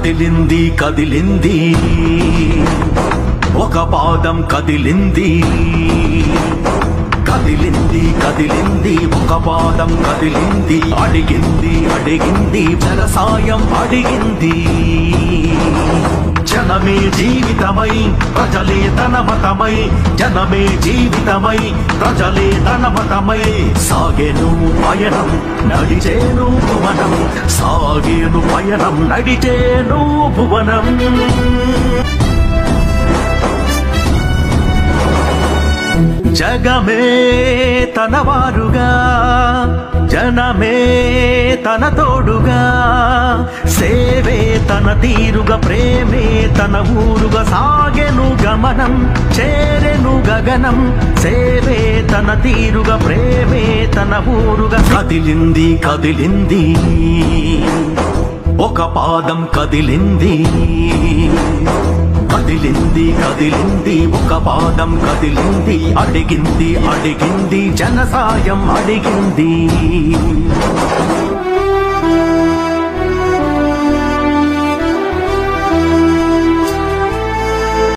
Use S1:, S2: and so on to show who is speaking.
S1: కదిలింది కదిలింది ఒక పాదం కదిలింది కదిలింది కదిలింది ఒక పాదం కదిలింది అడిగింది అడిగింది జన సాయం అడిగింది జనమే జీవితమై ప్రజలే తన మతమై జనమే జీవితమై ప్రజలే తన మతమై సాగేను పయనం నడిచేను భువనం సాగేను పయనం నడిచేను భువనం జగమే తనవారుగా జనమే తన తోడుగా సేవే తన తీరుగా ప్రేమే తన ఊరుగా సాగెను గమనం చేరెను గగనం సేవే తన తీరుగా ప్రేమే తన ఊరుగా కదిలింది కదిలింది ఒక పాదం కదిలింది కదిలింది కదిలింది ఒక పాదం కదిలింది అడిగింది అడిగింది జన సాయం అడిగింది